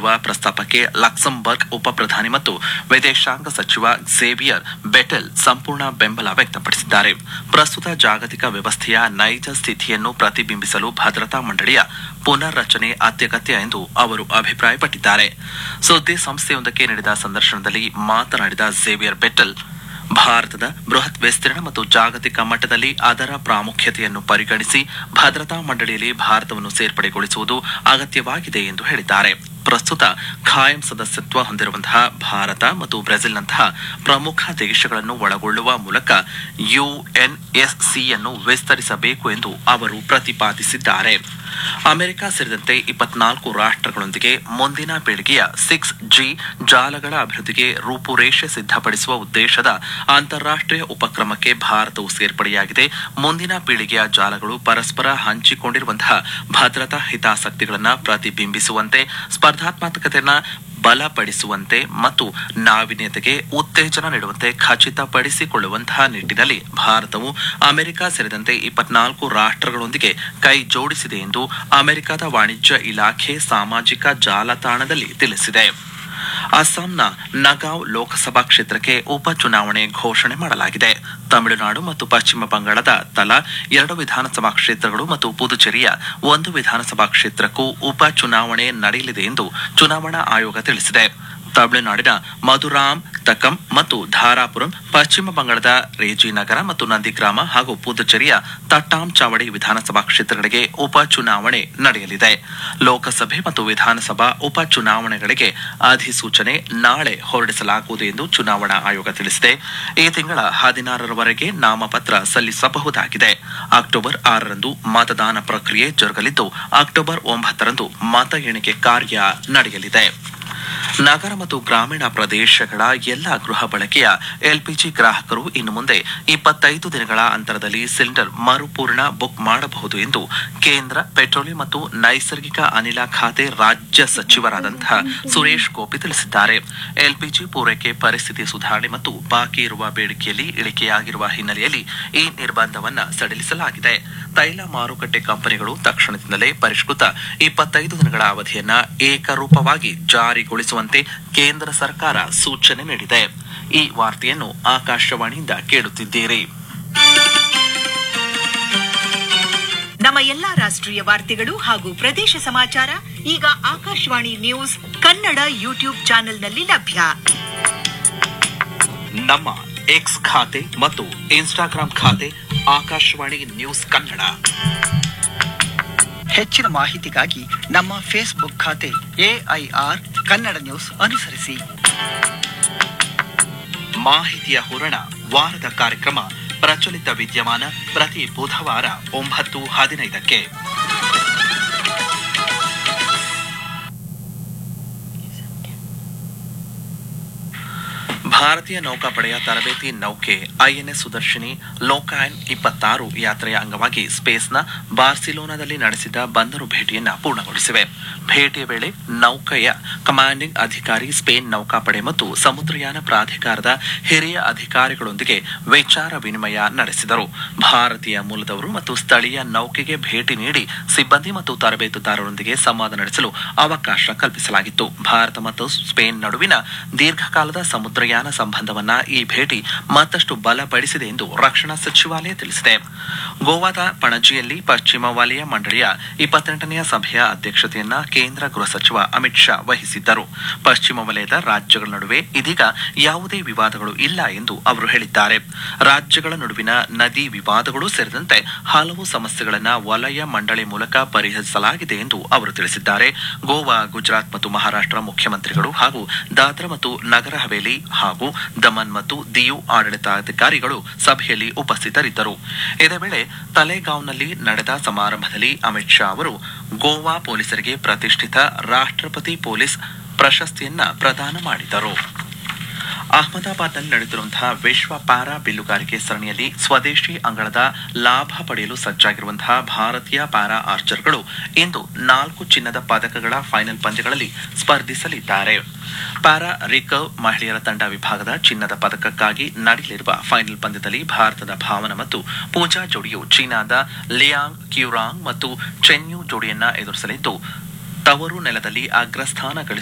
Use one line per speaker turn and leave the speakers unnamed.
ಪಾಲ್ಗೊಳ್ಳುವ ಪ್ರಸ್ತಾಪಕ್ಕೆ ಲಕ್ಸಂಬರ್ಗ್ ಉಪ ಪ್ರಧಾನಿ ಮತ್ತು ವಿದೇಶಾಂಗ ಸಚಿವ ಝೇವಿಯರ್ ಬೆಟೆಲ್ ಸಂಪೂರ್ಣ ಬೆಂಬಲ ವ್ಯಕ್ತಪಡಿಸಿದ್ದಾರೆ ಪ್ರಸ್ತುತ ಜಾಗತಿಕ ವ್ಯವಸ್ಥೆಯ ನೈಜ ಸ್ಥಿತಿಯನ್ನು ಪ್ರತಿಬಿಂಬಿಸಲು ಭದ್ರತಾ ಮಂಡಳಿಯ ಪುನರ್ರಚನೆ ಅತ್ಯಗತ್ಯ ಎಂದು ಅವರು ಅಭಿಪ್ರಾಯಪಟ್ಟಿದ್ದಾರೆ ಸುದ್ದಿ ಸಂಸ್ಥೆಯೊಂದಕ್ಕೆ ನೀಡಿದ ಸಂದರ್ಶನದಲ್ಲಿ ಮಾತನಾಡಿದ ಝೇವಿಯರ್ ಬೆಟೆಲ್ ಭಾರತದ ಬೃಹತ್ ವಿಸ್ತೀರ್ಣ ಮತ್ತು ಜಾಗತಿಕ ಮಟ್ಟದಲ್ಲಿ ಅದರ ಪ್ರಾಮುಖ್ಯತೆಯನ್ನು ಪರಿಗಣಿಸಿ ಭದ್ರತಾ ಮಂಡಳಿಯಲ್ಲಿ ಭಾರತವನ್ನು ಸೇರ್ಪಡೆಗೊಳಿಸುವುದು ಅಗತ್ಯವಾಗಿದೆ ಎಂದು ಹೇಳಿದ್ದಾರೆ ಪ್ರಸ್ತುತ ಖಾಯಂ ಸದಸ್ಯತ್ವ ಹೊಂದಿರುವಂತಹ ಭಾರತ ಮತ್ತು ಬ್ರೆಜಿಲ್ನಂತಹ ಪ್ರಮುಖ ದೇಶಗಳನ್ನು ಒಳಗೊಳ್ಳುವ ಮೂಲಕ ಯುಎನ್ಎಸ್ಸಿಯನ್ನು ವಿಸ್ತರಿಸಬೇಕು ಎಂದು ಅವರು ಪ್ರತಿಪಾದಿಸಿದ್ದಾರೆ ಅಮೆರಿಕ ಸೇರಿದಂತೆ ಇಪ್ಪತ್ನಾಲ್ಕು ರಾಷ್ಟ್ರಗಳೊಂದಿಗೆ ಮುಂದಿನ ಪೀಳಿಗೆಯ ಸಿಕ್ಸ್ ಜಿ ಜಾಲಗಳ ಅಭಿವೃದ್ಧಿಗೆ ರೂಪುರೇಷೆ ಸಿದ್ಧಪಡಿಸುವ ಉದ್ದೇಶದ ಅಂತಾರಾಷ್ಟ್ರೀಯ ಉಪಕ್ರಮಕ್ಕೆ ಭಾರತವು ಸೇರ್ಪಡೆಯಾಗಿದೆ ಮುಂದಿನ ಪೀಳಿಗೆಯ ಜಾಲಗಳು ಪರಸ್ಪರ ಹಂಚಿಕೊಂಡಿರುವಂತಹ ಭದ್ರತಾ ಹಿತಾಸಕ್ತಿಗಳನ್ನು ಪ್ರತಿಬಿಂಬಿಸುವಂತೆ ಸ್ಪರ್ಧಾತ್ಮಕತೆಯನ್ನು ಬಲಪಡಿಸುವಂತೆ ಮತ್ತು ನಾವೀನ್ಯತೆಗೆ ಉತ್ತೇಜನ ನೀಡುವಂತೆ ಖಚಿತಪಡಿಸಿಕೊಳ್ಳುವಂತಹ ನಿಟ್ಟಿನಲ್ಲಿ ಭಾರತವು ಅಮೆರಿಕ ಸೇರಿದಂತೆ ಇಪ್ಪತ್ನಾಲ್ಕು ರಾಷ್ಟ್ರಗಳೊಂದಿಗೆ ಕೈ ಜೋಡಿಸಿದೆ ಎಂದು ಅಮೆರಿಕದ ವಾಣಿಜ್ಯ ಇಲಾಖೆ ಸಾಮಾಜಿಕ ಜಾಲತಾಣದಲ್ಲಿ ತಿಳಿಸಿದೆ ಅಸ್ಸಾಂನ ನಗಾವ್ ಲೋಕಸಭಾ ಕ್ಷೇತ್ರಕ್ಕೆ ಉಪಚುನಾವಣೆ ಘೋಷಣೆ ಮಾಡಲಾಗಿದೆ ತಮಿಳುನಾಡು ಮತ್ತು ಪಶ್ಚಿಮ ಬಂಗಾಳದ ತಲಾ ಎರಡು ವಿಧಾನಸಭಾ ಕ್ಷೇತ್ರಗಳು ಮತ್ತು ಪುದುಚೇರಿಯ ಒಂದು ವಿಧಾನಸಭಾ ಕ್ಷೇತ್ರಕ್ಕೂ ಉಪಚುನಾವಣೆ ನಡೆಯಲಿದೆ ಎಂದು ಚುನಾವಣಾ ಆಯೋಗ ತಿಳಿಸಿದೆ ತಮಿಳುನಾಡಿನ ಮಧುರಾಮ್ ತಕಂ ಮತ್ತು ಧಾರಾಪುರಂ ಪಶ್ಚಿಮ ಬಂಗಾಳದ ರೇಜಿನಗರ ಮತ್ತು ನಂದಿಗ್ರಾಮ ಹಾಗೂ ಪುದುಚೇರಿಯ ತಟ್ಟಾಂ ಚಾವಡಿ ವಿಧಾನಸಭಾ ಕ್ಷೇತ್ರಗಳಿಗೆ ಉಪಚುನಾವಣೆ ನಡೆಯಲಿದೆ ಲೋಕಸಭೆ ಮತ್ತು ವಿಧಾನಸಭಾ ಉಪಚುನಾವಣೆಗಳಿಗೆ ಅಧಿಸೂಚನೆ ನಾಳೆ ಹೊರಡಿಸಲಾಗುವುದು ಎಂದು ಚುನಾವಣಾ ಆಯೋಗ ತಿಳಿಸಿದೆ ಈ ತಿಂಗಳ ಹದಿನಾರರವರೆಗೆ ನಾಮಪತ್ರ ಸಲ್ಲಿಸಬಹುದಾಗಿದೆ ಅಕ್ಟೋಬರ್ ಆರರಂದು ಮತದಾನ ಪ್ರಕ್ರಿಯೆ ಜರುಗಲಿದ್ದು ಅಕ್ಟೋಬರ್ ಒಂಬತ್ತರಂದು ಮತ ಎಣಿಕೆ ಕಾರ್ಯ ನಡೆಯಲಿದೆ ನಗರ ಮತ್ತು ಗ್ರಾಮೀಣ ಪ್ರದೇಶಗಳ ಎಲ್ಲ ಗೃಹ ಬಳಕೆಯ ಎಲ್ಪಿಜಿ ಗ್ರಾಹಕರು ಇನ್ನು ಮುಂದೆ ಇಪ್ಪತ್ತೈದು ದಿನಗಳ ಅಂತರದಲ್ಲಿ ಸಿಲಿಂಡರ್ ಮರುಪೂರ್ಣ ಬುಕ್ ಮಾಡಬಹುದು ಎಂದು ಕೇಂದ್ರ ಪೆಟ್ರೋಲಿಯಂ ಮತ್ತು ನೈಸರ್ಗಿಕ ಅನಿಲ ಖಾತೆ ರಾಜ್ಯ ಸಚಿವರಾದಂತಹ ಸುರೇಶ್ ಗೋಪಿ ತಿಳಿಸಿದ್ದಾರೆ ಎಲ್ಪಿಜಿ ಪೂರೈಕೆ ಪರಿಸ್ಥಿತಿ ಸುಧಾರಣೆ ಮತ್ತು ಬಾಕಿ ಇರುವ ಬೇಡಿಕೆಯಲ್ಲಿ ಇಳಿಕೆಯಾಗಿರುವ ಹಿನ್ನೆಲೆಯಲ್ಲಿ ಈ ನಿರ್ಬಂಧವನ್ನ ಸಡಿಲಿಸಲಾಗಿದೆ ತೈಲ ಮಾರುಕಟ್ಟೆ ಕಂಪನಿಗಳು ತಕ್ಷಣದಿಂದಲೇ ಪರಿಷ್ಕೃತ ಇಪ್ಪತ್ತೈದು ದಿನಗಳ ಅವಧಿಯನ್ನ ಏಕರೂಪವಾಗಿ ಜಾರಿಗೊಳಿಸುವಂತೆ ಕೇಂದ್ರ ಸರ್ಕಾರ ಸೂಚನೆ ನೀಡಿದೆ ಈ ವಾರ್ತೆಯನ್ನು ಆಕಾಶವಾಣಿಯಿಂದ ಕೇಳುತ್ತಿದ್ದೀರಿ
ನಮ್ಮ ಎಲ್ಲಾ ರಾಷ್ಟ್ರೀಯ ವಾರ್ತೆಗಳು ಹಾಗೂ ಪ್ರದೇಶ ಸಮಾಚಾರ ಈಗ ಆಕಾಶವಾಣಿ ನ್ಯೂಸ್ ಕನ್ನಡ ಯೂಟ್ಯೂಬ್ ಚಾನೆಲ್ನಲ್ಲಿ ಲಭ್ಯ
ನಮ್ಮ ಎಕ್ಸ್ ಖಾತೆ ಮತ್ತು ಇನ್ಸ್ಟಾಗ್ರಾಂ ಖಾತೆ ಆಕಾಶವಾಣಿ ನ್ಯೂಸ್ ಕನ್ನಡ
ಹೆಚ್ಚಿನ ಮಾಹಿತಿಗಾಗಿ ನಮ್ಮ ಫೇಸ್ಬುಕ್ ಖಾತೆ ಎಐಆರ್ ಕನ್ನಡ ನ್ಯೂಸ್ ಅನುಸರಿಸಿ
ಮಾಹಿತಿಯ ಹೂರಣ ವಾರದ ಕಾರ್ಯಕ್ರಮ ಪ್ರಚಲಿತ ವಿದ್ಯಮಾನ ಪ್ರತಿ ಬುಧವಾರ ಒಂಬತ್ತು ಹದಿನೈದಕ್ಕೆ ಭಾರತೀಯ ನೌಕಾಪಡೆಯ ತರಬೇತಿ ನೌಕೆ ಐಎನ್ಎಸ್ ಸುದರ್ಶಿನಿ ಲೋಕಾಯನ್ ಇಪ್ಪತ್ತಾರು ಯಾತ್ರೆಯ ಅಂಗವಾಗಿ ಸ್ಪೇಸ್ನ ಬಾರ್ಸಿಲೋನಾದಲ್ಲಿ ನಡೆಸಿದ ಬಂದರು ಭೇಟಿಯನ್ನ ಪೂರ್ಣಗೊಳಿಸಿವೆ ಭೇಟಿಯ ವೇಳೆ ನೌಕೆಯ ಕಮಾಂಡಿಂಗ್ ಅಧಿಕಾರಿ ಸ್ಪೇನ್ ನೌಕಾಪಡೆ ಮತ್ತು ಸಮುದ್ರಯಾನ ಪ್ರಾಧಿಕಾರದ ಹಿರಿಯ ಅಧಿಕಾರಿಗಳೊಂದಿಗೆ ವಿಚಾರ ವಿನಿಮಯ ನಡೆಸಿದರು ಭಾರತೀಯ ಮೂಲದವರು ಮತ್ತು ಸ್ಥಳೀಯ ನೌಕೆಗೆ ಭೇಟಿ ನೀಡಿ ಸಿಬ್ಬಂದಿ ಮತ್ತು ತರಬೇತುದಾರರೊಂದಿಗೆ ಸಂವಾದ ನಡೆಸಲು ಅವಕಾಶ ಕಲ್ಪಿಸಲಾಗಿತ್ತು ಭಾರತ ಮತ್ತು ಸ್ಪೇನ್ ನಡುವಿನ ದೀರ್ಘಕಾಲದ ಸಮುದ್ರಯಾನ ಸಂಬಂಧವನ್ನ ಈ ಭೇಟಿ ಮತ್ತಷ್ಟು ಬಲಪಡಿಸಿದೆ ಎಂದು ರಕ್ಷಣಾ ಸಚಿವಾಲಯ ತಿಳಿಸಿದೆ ಗೋವಾದ ಪಣಜಿಯಲ್ಲಿ ಪಶ್ಚಿಮ ವಲಯ ಮಂಡಳಿಯ ಇಪ್ಪತ್ತೆಂಟನೆಯ ಸಭೆಯ ಅಧ್ಯಕ್ಷತೆಯನ್ನ ಕೇಂದ್ರ ಗೃಹ ಸಚಿವ ಅಮಿತ್ ಶಾ ವಹಿಸಿದ್ದರು ಪಶ್ಚಿಮ ವಲಯದ ರಾಜ್ಯಗಳ ನಡುವೆ ಇದೀಗ ಯಾವುದೇ ವಿವಾದಗಳು ಇಲ್ಲ ಎಂದು ಅವರು ಹೇಳಿದ್ದಾರೆ ರಾಜ್ಯಗಳ ನಡುವಿನ ನದಿ ವಿವಾದಗಳು ಸೇರಿದಂತೆ ಹಲವು ಸಮಸ್ಯೆಗಳನ್ನ ವಲಯ ಮಂಡಳಿ ಮೂಲಕ ಪರಿಹರಿಸಲಾಗಿದೆ ಎಂದು ಅವರು ತಿಳಿಸಿದ್ದಾರೆ ಗೋವಾ ಗುಜರಾತ್ ಮತ್ತು ಮಹಾರಾಷ್ಟ್ರ ಮುಖ್ಯಮಂತ್ರಿಗಳು ಹಾಗೂ ದಾದ್ರಾ ಮತ್ತು ನಗರ ಹವೇಲಿ ಹಾಗೂ ದಮನ್ ಮತ್ತು ದಿಯು ಆಡಳಿತಾಧಿಕಾರಿಗಳು ಸಭೆಯಲ್ಲಿ ಉಪಸ್ಥಿತರಿದ್ದರು ಇದೇ ವೇಳೆ ತಲೆಗಾಂವ್ನಲ್ಲಿ ನಡೆದ ಸಮಾರಂಭದಲ್ಲಿ ಅಮಿತ್ ಶಾ ಅವರು ಗೋವಾ ಪೊಲೀಸರಿಗೆ ಪ್ರತಿಷ್ಠಿತ ರಾಷ್ಟ್ರಪತಿ ಪೊಲೀಸ್ ಪ್ರಶಸ್ತಿಯನ್ನ ಪ್ರದಾನ ಮಾಡಿದರು ಅಹಮದಾಬಾದ್ನಲ್ಲಿ ನಡೆದಿರುವಂತಹ ವಿಶ್ವ ಪ್ಯಾರಾ ಬಿಲ್ಲುಗಾರಿಕೆ ಸರಣಿಯಲ್ಲಿ ಸ್ವದೇಶಿ ಅಂಗಳದ ಲಾಭ ಪಡೆಯಲು ಸಜ್ಜಾಗಿರುವಂತಹ ಭಾರತೀಯ ಪ್ಯಾರಾ ಆರ್ಚರ್ಗಳು ಇಂದು ನಾಲ್ಕು ಚಿನ್ನದ ಪದಕಗಳ ಫೈನಲ್ ಪಂದ್ಯಗಳಲ್ಲಿ ಸ್ಪರ್ಧಿಸಲಿದ್ದಾರೆ ಪ್ಯಾರಾ ರಿಕರ್ವ್ ಮಹಿಳೆಯರ ತಂಡ ವಿಭಾಗದ ಚಿನ್ನದ ಪದಕಕ್ಕಾಗಿ ನಡೆಯಲಿರುವ ಫೈನಲ್ ಪಂದ್ಯದಲ್ಲಿ ಭಾರತದ ಭಾವನ ಮತ್ತು ಪೂಜಾ ಜೋಡಿಯು ಚೀನಾದ ಲಿಯಾಂಗ್ ಕ್ಯೂರಾಂಗ್ ಮತ್ತು ಚೆನ್ಯು ಜೋಡಿಯನ್ನ ಎದುರಿಸಲಿದ್ದು ತವರು ನೆಲದಲ್ಲಿ ಅಗ್ರಸ್ಥಾನ ಗಳಿಸಿರುವ